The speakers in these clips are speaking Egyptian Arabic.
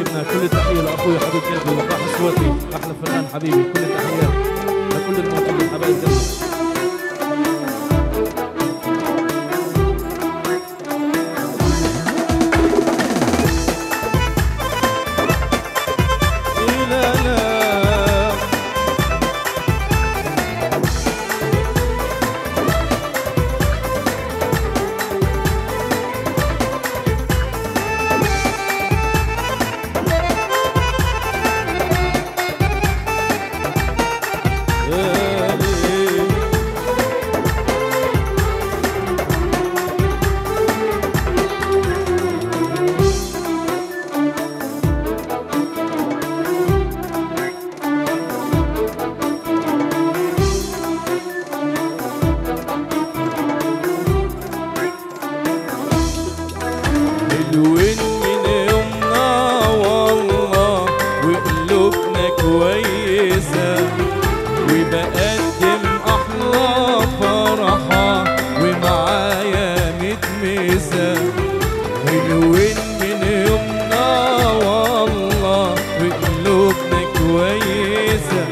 حبايبنا كل التحيه لاخوي حبيب قلبي وفاح صوتي احلى فنان حبيبي كل التحيات لكل الموجودين حبايب قلبي لا لا حلوين من يومنا والله وقلوبنا كويسة وبقدم أحلى فرحة ومعايا متمسة حلوين من يومنا والله وقلوبنا كويسة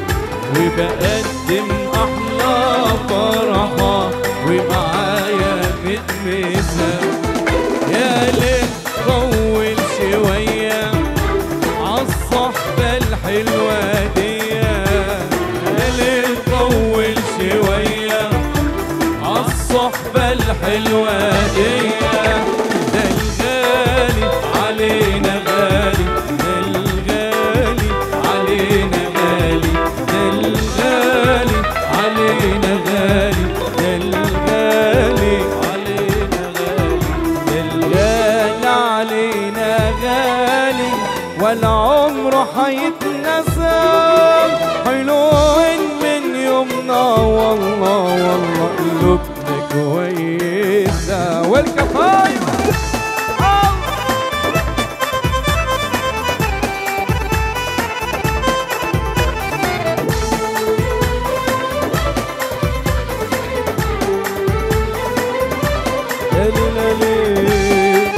وبقدم أحلى فرحة ومعايا متمسة يا ليل طول شوية عالصحبة الحلوة دي يا ليل طول شوية عالصحبة الحلوة دي ده الغالي علينا غالي ده الغالي علينا غالي ده الغالي علينا غالي ده الغالي علينا غالي الغالي علينا غالي ولا عمره حيتنسى حلوين من يومنا والله والله قلوبنا كويسة والكفاية ليلي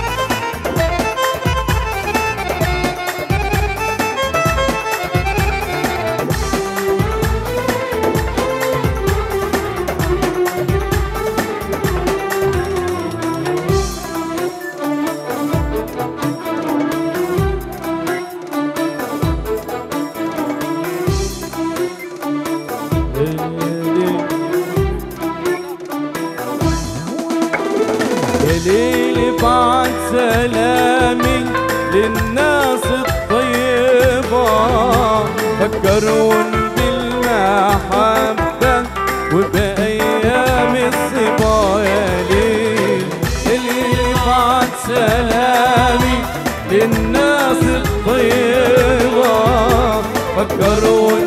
يا ليلي بعد سلامي للناس الطيبة فكرون بالمحبة وبأيام الصبا يا ليل يا ليلي بعد سلامي للناس الطيبة فكرون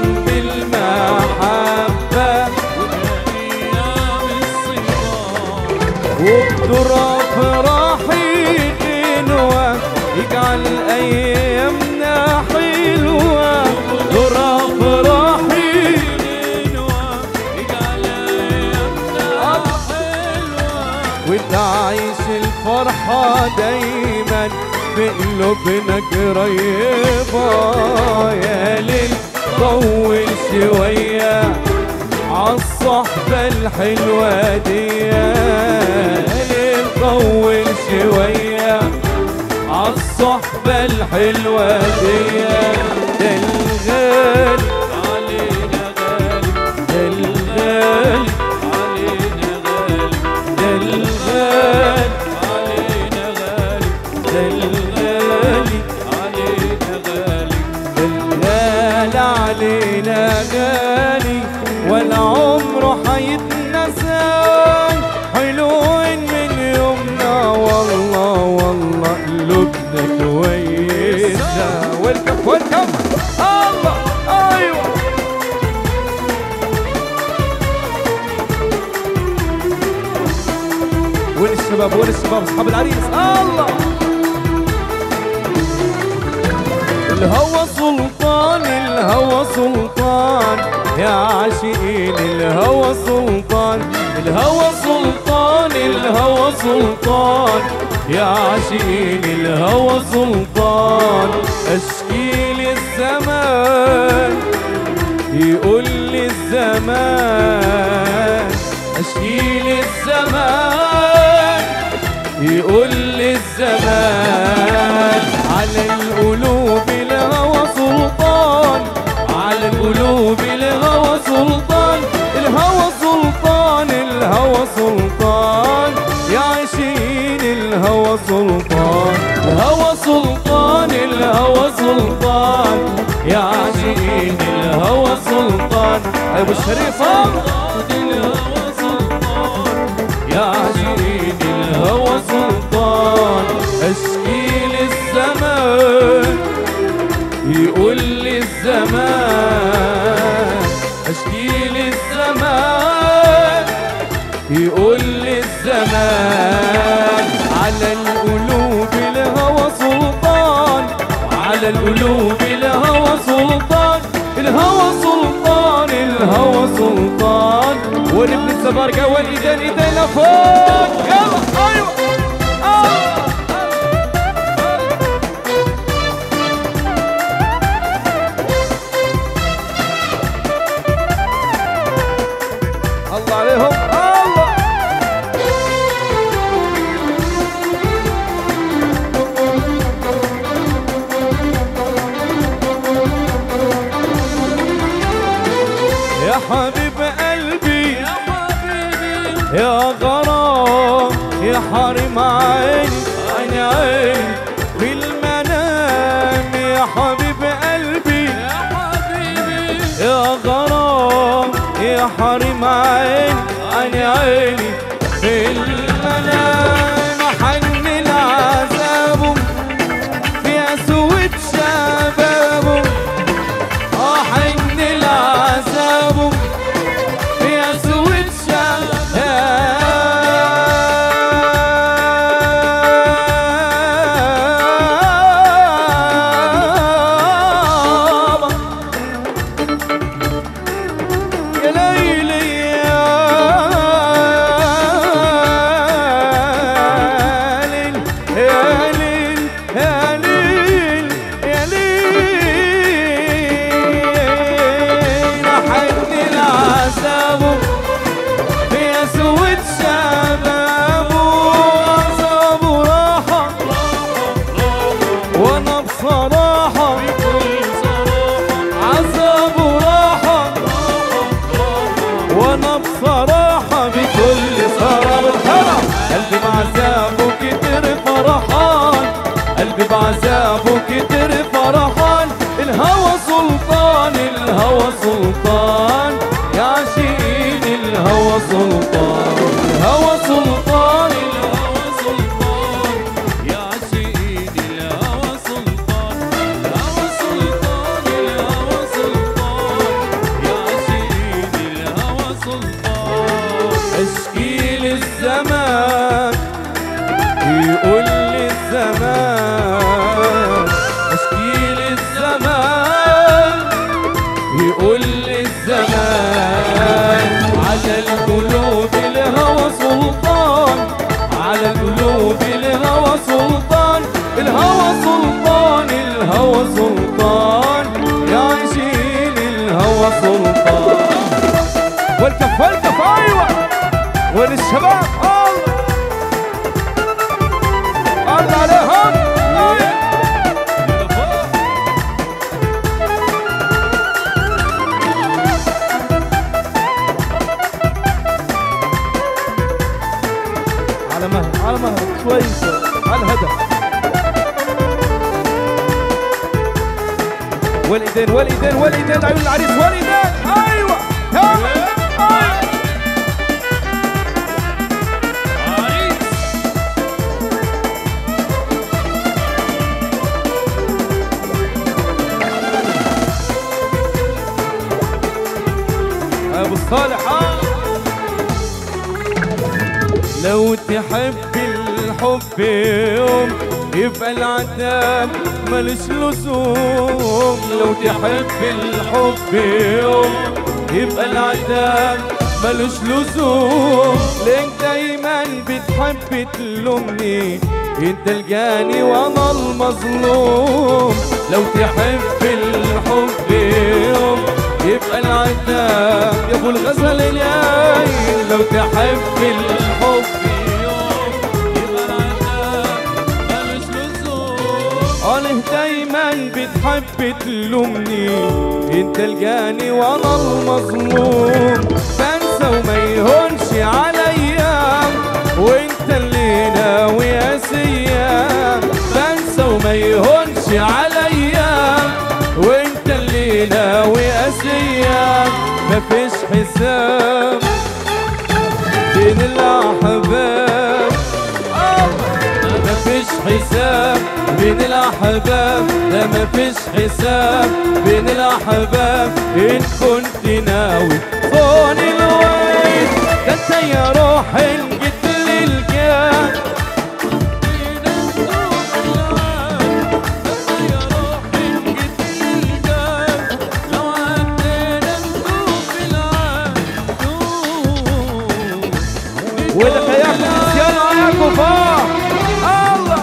بالمحبة وبأيام الصبا وبتراب راحي غنوة يجعل أيامنا حلوة تراب راحي غنوة يجعل أيامنا حلوة وتعيش الفرحة دايما في قلوبنا قريبة يا ليل طول شوية عالصحبة الحلوة دي ليل طول شوية عالصحبة الحلوة دي ده الغالي علينا غالي ده الغالي علينا غالي ده الغالي علينا غالي ده الغالي علينا غالي الغالي علينا غالي ولا عمره حيتنسى حلوين من يومنا والله والله قلوبنا كويسة ويلكم ويلكم الله ايوه وين الشباب وين الشباب اصحاب العريس الله الهوى سلطان الهوى سلطان يا عاشقين الهوى سلطان الهوى سلطان الهوى سلطان يا عاشقين الهوى سلطان اشكي للزمان يقول لي الزمان اشكي للزمان يقول لي الزمان على القلوب الهوى سلطان على القلوب الهوى سلطان الهوى سلطان الهوى سلطان يا عايشين الهوى سلطان الهوى سلطان الهوى سلطان يا عايشين الهوى سلطان ابو الشريف الهوى سلطان يا عايشين الهوى سلطان اشكي للزمان يقول لي الزمان اشكي للزمان يقول لي الزمان على القلوب الهوى سلطان على القلوب الهوى سلطان الهوى سلطان الهوى سلطان ونبني السبارقة والايدين ايدينا فوق يلا ايوه آه. الله عليهم الله يا حبيب قلبي يا حبيبي يا غرام يا حرم عيني عيني عيني في المنام يا حبيب قلبي يا حبيبي يا غرام يا حرم عيني عيني عيني في المنام حن العذاب في أسود شبابه حن العذاب في أسود شبابه يا ليلي يا ليل يا ليل يا ليل يا ليل حن العذاب في أسود شبابه عذاب راحة وأنا بصراحة عذاب راحة وانا بصراحة بكل صراحة قلبي بعذابه كتر فرحان قلبي بعذابه كتر فرحان الهوى سلطان الهوى سلطان يا عاشقين الهوى سلطان الهوى سلطان الهوى سلطان يا عاشقين الهوى سلطان الهوى سلطان الهوى سلطان يا عاشقين الهوى سلطان اشكي للزمان يقول لي الزمان اشكي للزمان يقول لي الزمان على القلوب الهوى سلطان على القلوب الهوى سلطان الهوى سلطان الهوى سلطان يا عايشين الهوى سلطان والكف والكف ايوه وللشباب الله الله عليهم أيوة. على مهل على مهل شوي شوي على الهدف والايدين والايدين والايدين عيون العريس والايدين ايوه يلا أيوة. ابو الصالح آه. لو تحب الحب يوم يبقى العتاب ملوش لزوم لو تحب الحب يوم يبقى العتاب ملوش لزوم ليك دايما بتحب تلومني انت الجاني وانا المظلوم لو تحب الحب يوم يبقى العتاب يا ابو الغزل الياين لو تحب الحب يوم يبقى العتاب ملوش لزوم انا دايما بتحب تلومني انت الجاني وانا المظلوم بنسى وما يهونش عليا وانت اللي ناوي اسيا بنسى وما يهونش عليا وانت اللي ناوي اسيا مفيش حساب بين الاحباب مفيش حساب بين الاحباب لا مفيش حساب بين الاحباب ان كنت ناوي فون الويل ده انت يا روحي جيت للجان ولك يا كريستيانو يا كفار الله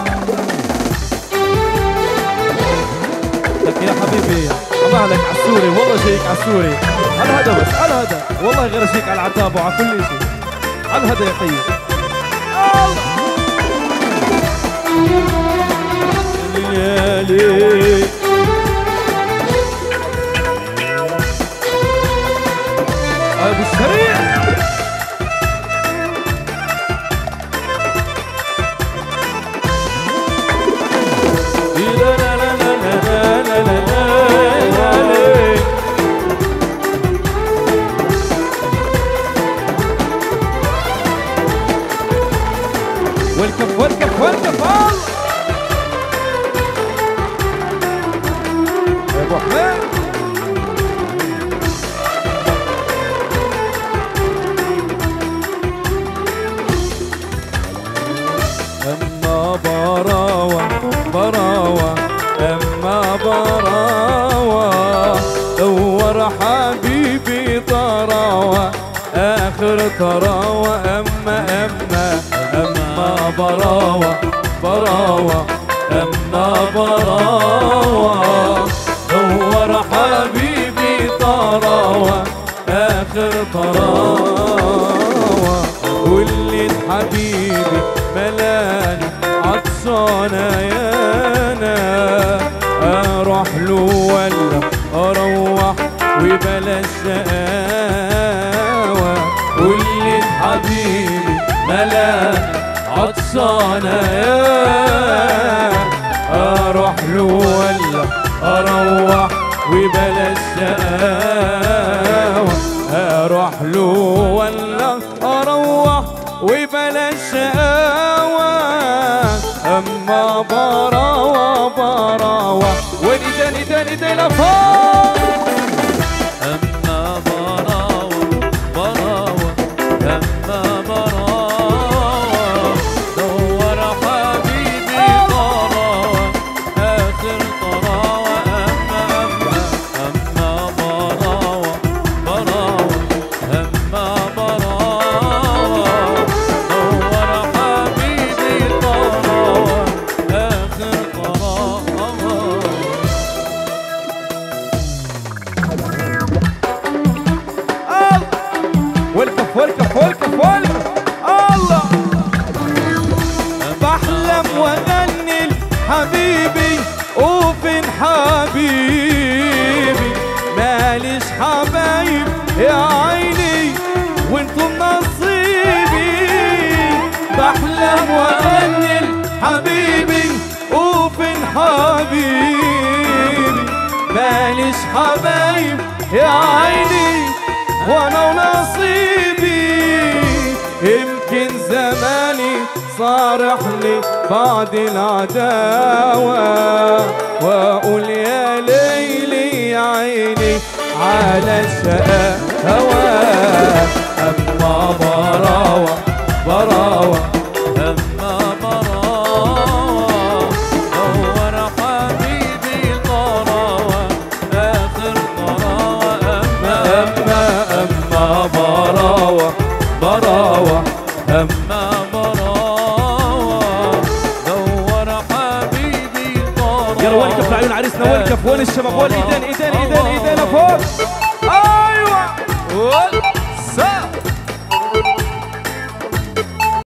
لك يا حبيبي عمالك عالسوري والله شيك عالسوري على هذا بس على هذا والله غير شيك على العتاب وعلى كل شيء على هذا يا خيي يا ليل ابو السريع والكف والكف والكف الله يا ابو حميد اما براوة براوة اما براوة دور حبيبي طراوة اخر طراوة اما اما اما براوة براوة اما براوة دور حبيبي طراوة اخر طراوة واللي حبيبي ملاني عطشانة يانا اروح له ولا اروح وبلاش شقاوة واللي حبيبي ملاني عطشانة يانا اروح له ولا اروح وبلاش شقاوة اروح له ولا اروح وبلاش شقاوة اما براوة براوة وندى ندى ندى لفوق أما براوة براوة أما براوة دور حبيبي طراوة آخر طراوة أما أما أما براوة براوة أما براوة دور حبيبي طراوة آخر طراوة والكف والكف والكف والكف الله بحلم واغني لحبيبي وفين حبيبي ماليش حبايب يا عيني وانتم نصيبي بحلم واغني لحبيبي وفين حبيبي ماليش حبايب يا عيني وانا ونصيبي يمكن زماني صارح لي بعد العداوة واقول يا ليلي يا عيني على الشقاوة اما براوة براوة أما براوة دور حبيبي طراوة آخر طراوة أما اما اما براوة لما براوة دور حبيبي طراوة يلا وين كف لعيون عريسنا وين كف وين الشباب وين ايدين ايدين ايدين ايدين فوق